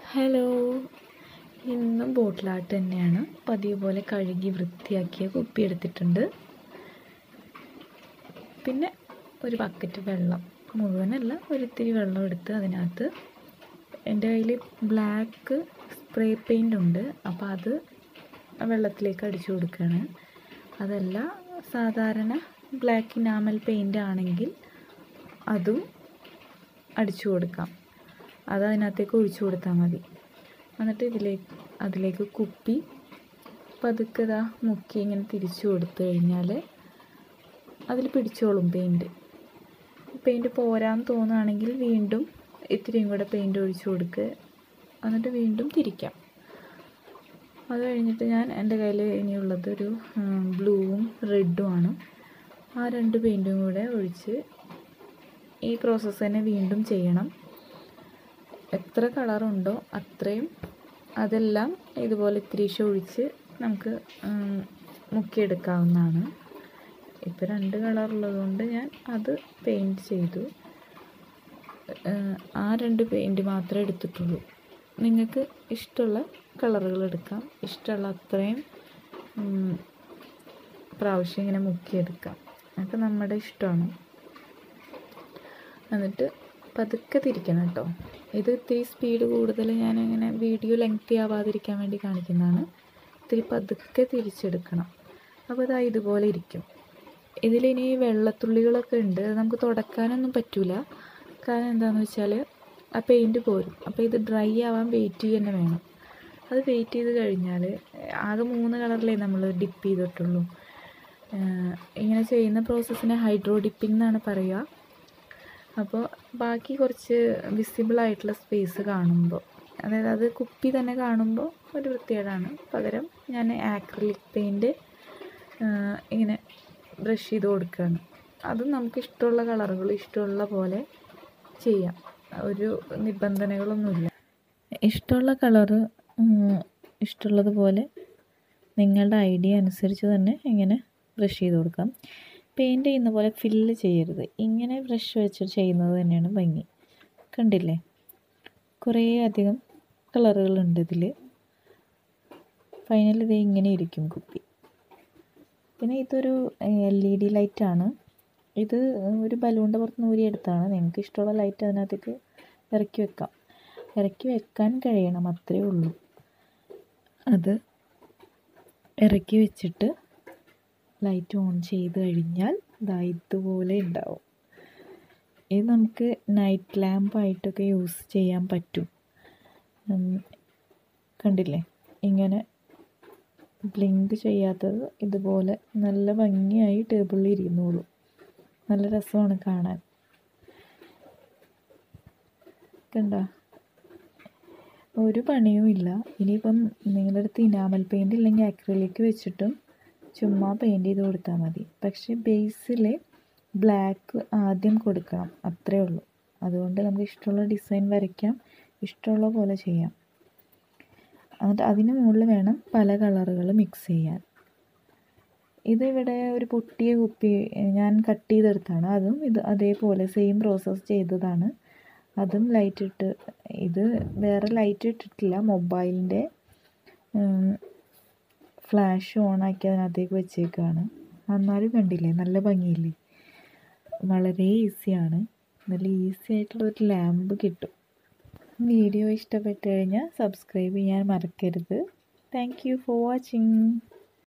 hello ഇന്നും bottle art തന്നെയാണ് പതിവ് പോലെ കഴുകി വൃത്തിയാക്കിയ കുപ്പി എടുത്തിട്ടുണ്ട് പിന്നെ ഒരു ബക്കറ്റ് വെള്ളം മുഴുവനല്ല ഒരിത്തിരി വെള്ളം എടുത്ത് അതിനകത്ത് എൻ്റെ കയ്യിൽ ബ്ലാക്ക് സ്പ്രേ പെയിൻ്റ് ഉണ്ട് അപ്പോൾ അത് വെള്ളത്തിലേക്ക് അടിച്ചു കൊടുക്കുകയാണ് അതല്ല സാധാരണ ബ്ലാക്ക് ഇനാമൽ പെയിൻ്റ് ആണെങ്കിൽ അതും അടിച്ചു കൊടുക്കാം അത് അതിനകത്തേക്ക് ഒഴിച്ചു കൊടുത്താൽ മതി എന്നിട്ട് ഇതിലേക്ക് അതിലേക്ക് കുപ്പി പതുക്കെ ഇതാ മുക്കി ഇങ്ങനെ തിരിച്ചു കൊടുത്തു കഴിഞ്ഞാൽ അതിൽ പിടിച്ചോളും പെയിൻറ്റ് പെയിൻറ്റ് പോരാന്ന് തോന്നുകയാണെങ്കിൽ വീണ്ടും ഇത്തിരിയും കൂടെ പെയിൻറ്റ് ഒഴിച്ചു കൊടുക്കുക എന്നിട്ട് വീണ്ടും തിരിക്കാം അത് കഴിഞ്ഞിട്ട് ഞാൻ എൻ്റെ കയ്യിൽ ഇനിയുള്ളത് ഒരു ബ്ലൂവും റെഡും ആണ് ആ രണ്ട് പെയിൻറ്റും കൂടെ ഒഴിച്ച് ഈ പ്രോസസ്സ് തന്നെ വീണ്ടും ചെയ്യണം എത്ര കളറുണ്ടോ അത്രയും അതെല്ലാം ഇതുപോലെ ഇത്തിരീശം ഒഴിച്ച് നമുക്ക് മുക്കിയെടുക്കാവുന്നതാണ് ഇപ്പോൾ രണ്ട് കളറുള്ളത് കൊണ്ട് ഞാൻ അത് പെയിൻറ്റ് ചെയ്തു ആ രണ്ട് പെയിൻറ്റ് മാത്രമേ എടുത്തിട്ടുള്ളൂ നിങ്ങൾക്ക് ഇഷ്ടമുള്ള കളറുകൾ എടുക്കാം ഇഷ്ടമുള്ള അത്രയും പ്രാവശ്യം ഇങ്ങനെ മുക്കിയെടുക്കാം അതൊക്കെ നമ്മുടെ ഇഷ്ടമാണ് എന്നിട്ട് പതുക്കെ തിരിക്കണം കേട്ടോ ഇത് ഇത്തിരി സ്പീഡ് കൂടുതൽ ഞാൻ ഇങ്ങനെ വീഡിയോ ലെങ്തി ആവാതിരിക്കാൻ വേണ്ടി കാണിക്കുന്നതാണ് ഇത്തിരി പതുക്കെ തിരിച്ചെടുക്കണം അപ്പോൾ ഇതാ ഇതുപോലെ ഇരിക്കും ഇതിലിനി വെള്ളത്തുള്ളികളൊക്കെ ഉണ്ട് അത് നമുക്ക് തുടക്കാനൊന്നും പറ്റില്ല കാരണം എന്താണെന്ന് വെച്ചാൽ ആ പെയിൻറ്റ് പോരും അപ്പോൾ ഇത് ഡ്രൈ ആവാൻ വെയിറ്റ് ചെയ്യുക തന്നെ വേണം അത് വെയിറ്റ് ചെയ്ത് കഴിഞ്ഞാൽ ആകെ മൂന്ന് കളറിലേ നമ്മൾ ഡിപ്പ് ചെയ്തിട്ടുള്ളൂ ഇങ്ങനെ ചെയ്യുന്ന പ്രോസസ്സിനെ ഹൈഡ്രോ ഡിപ്പിംഗ് എന്നാണ് പറയുക അപ്പോൾ ബാക്കി കുറച്ച് വിസിബിൾ ആയിട്ടുള്ള സ്പേസ് കാണുമ്പോൾ അതായത് അത് കുപ്പി തന്നെ കാണുമ്പോൾ ഒരു വൃത്തികേടാണ് പകരം ഞാൻ ആക്രിലിക് പെയിൻറ്റ് ഇങ്ങനെ ബ്രഷ് ചെയ്ത് കൊടുക്കുകയാണ് അതും നമുക്ക് ഇഷ്ടമുള്ള കളറുകൾ ഇഷ്ടമുള്ള പോലെ ചെയ്യാം ഒരു നിബന്ധനകളൊന്നുമില്ല ഇഷ്ടമുള്ള കളറ് ഇഷ്ടമുള്ളതുപോലെ നിങ്ങളുടെ ഐഡിയ അനുസരിച്ച് തന്നെ ഇങ്ങനെ ബ്രഷ് ചെയ്ത് കൊടുക്കാം പെയിൻറ്റ് ചെയ്യുന്ന പോലെ ഫില്ല് ചെയ്യരുത് ഇങ്ങനെ ബ്രഷ് വെച്ച് ചെയ്യുന്നത് തന്നെയാണ് ഭംഗി കണ്ടില്ലേ കുറേ അധികം കളറുകളുണ്ട് ഇതിൽ ഫൈനൽ ഇത് ഇങ്ങനെ ഇരിക്കും കുപ്പി പിന്നെ ഇതൊരു എൽ ഇ ഡി ലൈറ്റാണ് ഇത് ഒരു ബലൂണിൻ്റെ പുറത്ത് നൂരി എടുത്താണ് നിങ്ങൾക്ക് ഇഷ്ടമുള്ള ലൈറ്റ് അതിനകത്തേക്ക് ഇറക്കി വെക്കാം ഇറക്കി വെക്കാൻ കഴിയണം അത്രയേ ഉള്ളൂ അത് ഇറക്കി വെച്ചിട്ട് ലൈറ്റ് ഓൺ ചെയ്ത് കഴിഞ്ഞാൽ ഇതാ ഇതുപോലെ ഉണ്ടാവും ഇത് നമുക്ക് നൈറ്റ് ലാമ്പായിട്ടൊക്കെ യൂസ് ചെയ്യാൻ പറ്റും കണ്ടില്ലേ ഇങ്ങനെ ബ്ലിങ്ക് ചെയ്യാത്തത് ഇതുപോലെ നല്ല ഭംഗിയായി ടേബിളിൽ ഇരുന്നോളൂ നല്ല രസമാണ് കാണാൻ കണ്ട ഒരു പണിയും ഇല്ല ഇനിയിപ്പം നിങ്ങളുടെ അടുത്ത് ഇനാമൽ പെയിൻ്റ് ഇല്ലെങ്കിൽ അക്രലിക്ക് വെച്ചിട്ടും ചുമ്മാ പെയിൻറ്റ് ചെയ്ത് കൊടുത്താൽ മതി പക്ഷേ ബേസിൽ ബ്ലാക്ക് ആദ്യം കൊടുക്കണം അത്രേ ഉള്ളൂ അതുകൊണ്ട് നമുക്ക് ഇഷ്ടമുള്ള ഡിസൈൻ വരയ്ക്കാം ഇഷ്ടമുള്ള പോലെ ചെയ്യാം എന്നിട്ട് അതിന് മുകളിൽ വേണം പല കളറുകൾ മിക്സ് ചെയ്യാൻ ഇതിവിടെ ഒരു പൊട്ടിയ കുപ്പി ഞാൻ കട്ട് ചെയ്തെടുത്താണ് അതും ഇത് അതേപോലെ സെയിം പ്രോസസ്സ് ചെയ്തതാണ് അതും ലൈറ്റ് ഇട്ട് ഇത് വേറെ ലൈറ്റ് ഇട്ടിട്ടില്ല മൊബൈലിൻ്റെ ഫ്ലാഷ് ഓണാക്കി അതിനകത്തേക്ക് വെച്ചേക്കാണ് എന്നാലും കണ്ടില്ലേ നല്ല ഭംഗിയില്ലേ വളരെ ഈസിയാണ് നല്ല ഈസി ആയിട്ടുള്ള ഒരു ലാമ്പ് കിട്ടും വീഡിയോ ഇഷ്ടപ്പെട്ട് കഴിഞ്ഞാൽ സബ്സ്ക്രൈബ് ചെയ്യാൻ മറക്കരുത് താങ്ക് യു ഫോർ വാച്ചിങ്